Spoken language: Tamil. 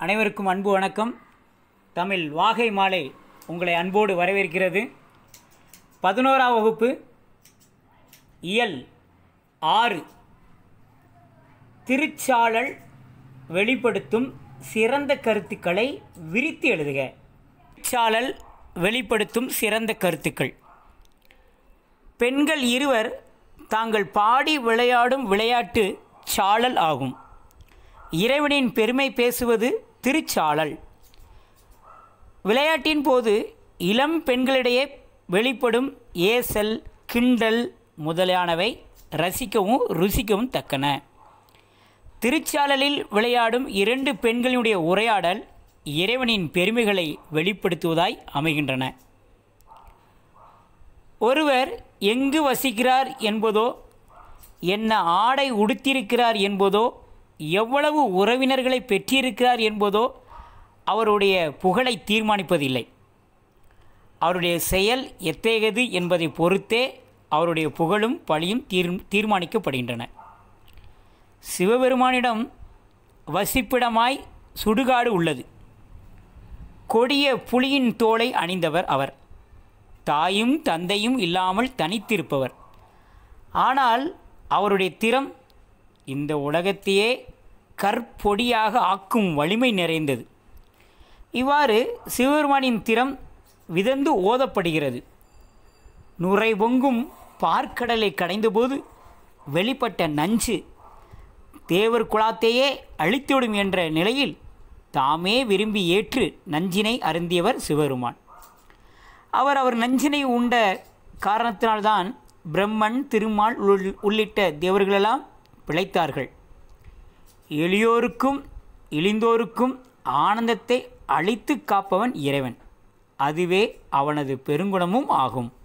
அனைவருக்கும் அன்பு வணக்கம் தமிழ் வாகை மாலை உங்களை அன்போடு வரவேற்கிறது பதினோராம் வகுப்பு இயல் ஆறு திருச்சாளல் வெளிப்படுத்தும் சிறந்த கருத்துக்களை விரித்து எழுதுக திருச்சாளல் வெளிப்படுத்தும் சிறந்த கருத்துக்கள் பெண்கள் இருவர் தாங்கள் பாடி விளையாடும் விளையாட்டு சாளல் ஆகும் இறைவனின் பெருமை பேசுவது திருச்சாளல் விளையாட்டின் போது இளம் பெண்களிடையே வெளிப்படும் ஏசல் கிண்டல் முதலானவை ரசிக்கவும் ருசிக்கவும் தக்கன திருச்சாளலில் விளையாடும் இரண்டு பெண்களினுடைய உரையாடல் இறைவனின் பெருமைகளை வெளிப்படுத்துவதாய் அமைகின்றன ஒருவர் எங்கு வசிக்கிறார் என்பதோ என்ன ஆடை உடுத்தியிருக்கிறார் என்பதோ எவ்வளவு உறவினர்களை பெற்றிருக்கிறார் என்பதோ அவருடைய புகழை தீர்மானிப்பதில்லை அவருடைய செயல் எத்தகையது என்பதை பொறுத்தே அவருடைய புகழும் பழியும் தீர் தீர்மானிக்கப்படுகின்றன சிவபெருமானிடம் வசிப்பிடமாய் சுடுகாடு உள்ளது கொடிய புலியின் தோலை அணிந்தவர் அவர் தாயும் தந்தையும் இல்லாமல் தனித்திருப்பவர் ஆனால் அவருடைய திறம் இந்த உலகத்தையே கற்பொடியாக ஆக்கும் வலிமை நிறைந்தது இவ்வாறு சிவபெருமானின் திறம் விதந்து ஓதப்படுகிறது நுரை பொங்கும் பார்க்கடலை கடைந்தபோது வெளிப்பட்ட நஞ்சு தேவர் குலாத்தையே அழித்துவிடும் என்ற நிலையில் தாமே விரும்பி ஏற்று நஞ்சினை அருந்தியவர் சிவபெருமான் அவர் அவர் நஞ்சினை உண்ட காரணத்தினால்தான் பிரம்மன் திருமால் உள்- உள்ளிட்ட தேவர்களெல்லாம் பிழைத்தார்கள் எளியோருக்கும் இழிந்தோருக்கும் ஆனந்தத்தை அழித்து காப்பவன் இறைவன் அதுவே அவனது பெருங்குணமும் ஆகும்